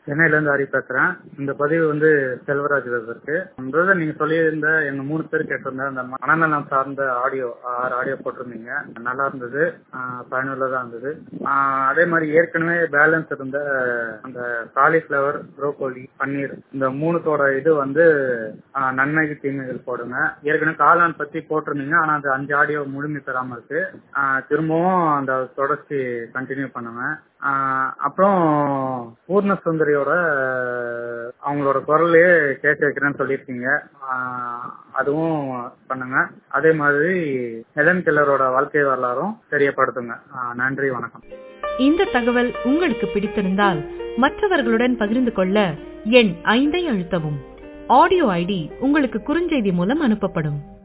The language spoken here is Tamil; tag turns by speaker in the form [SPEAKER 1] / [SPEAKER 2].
[SPEAKER 1] சென்னையில இருந்து ஹரி பேசுறேன் இந்த பதிவு வந்து செல்வராஜ் இருக்கு பிரதர் நீங்க சொல்லியிருந்த எங்க மூணு பேர் கேட்டிருந்த அந்த மனநலம் சார்ந்த ஆடியோ ஆறு ஆடியோ போட்டிருந்தீங்க நல்லா இருந்தது ஆஹ் பயனுள்ளதா இருந்தது ஆஹ் அதே மாதிரி ஏற்கனவே பேலன்ஸ் இருந்த அந்த காலிஃபிளவர் ப்ரோக்கோலி பன்னீர் இந்த மூணுத்தோட இது வந்து ஆஹ் நன்மைக்கு தீமைகள் போடுங்க ஏற்கனவே காளான் பத்தி போட்டிருந்தீங்க ஆனா அந்த அஞ்சு ஆடியோ முழுமை பெறாம இருக்கு ஆஹ் திரும்பவும் அந்த தொடர்ச்சி கண்டினியூ பண்ணுங்க ஆஹ் அப்புறம் பூர்ண சுந்தரியோட அவங்களோட குரல்லையே கேட்க வைக்கிறேன்னு சொல்லியிருக்கீங்க ஆஹ் அதுவும் பண்ணுங்க அதே மாதிரி ஹெலன் கில்லரோட வாழ்க்கை வரலாறும் தெரியப்படுத்துங்க ஆஹ் நன்றி வணக்கம்
[SPEAKER 2] இந்த தகவல் உங்களுக்கு பிடித்திருந்தால் மற்றவர்களுடன் பகிர்ந்து கொள்ள எண் ஐந்தை அழுத்தவும் ஆடியோ ஐடி உங்களுக்கு குறுஞ்செய்தி மூலம் அனுப்பப்படும்